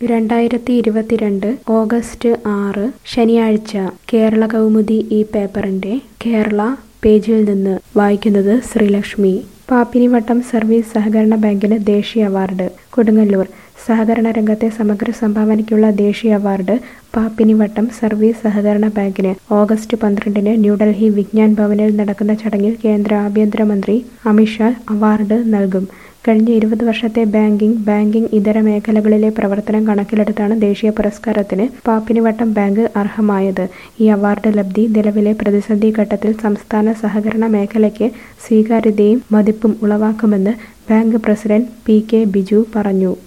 രണ്ടായിരത്തി ഇരുപത്തിരണ്ട് ഓഗസ്റ്റ് ആറ് ശനിയാഴ്ച കേരള കൗമുദി ഈ പേപ്പറിന്റെ കേരള പേജിൽ നിന്ന് വായിക്കുന്നത് ശ്രീലക്ഷ്മി പാപ്പിനിവട്ടം സർവീസ് സഹകരണ ബാങ്കിന് ദേശീയ അവാർഡ് കൊടുങ്ങല്ലൂർ സഹകരണ രംഗത്തെ സമഗ്ര സംഭാവനയ്ക്കുള്ള ദേശീയ അവാർഡ് പാപ്പിനിവട്ടം സർവീസ് സഹകരണ ബാങ്കിന് ഓഗസ്റ്റ് പന്ത്രണ്ടിന് ന്യൂഡൽഹി വിജ്ഞാൻ ഭവനിൽ നടക്കുന്ന ചടങ്ങിൽ കേന്ദ്ര ആഭ്യന്തരമന്ത്രി അമിത്ഷാ അവാർഡ് നൽകും കഴിഞ്ഞ ഇരുപത് വർഷത്തെ ബാങ്കിംഗ് ബാങ്കിംഗ് ഇതര മേഖലകളിലെ പ്രവർത്തനം കണക്കിലെടുത്താണ് ദേശീയ പുരസ്കാരത്തിന് പാപ്പിനിവട്ടം ബാങ്ക് അർഹമായത് ഈ അവാർഡ് ലബ്ധി നിലവിലെ പ്രതിസന്ധി ഘട്ടത്തിൽ സംസ്ഥാന സഹകരണ മേഖലയ്ക്ക് സ്വീകാര്യതയും മതിപ്പും ഉളവാക്കുമെന്ന് bank president P K Biju പറഞ്ഞു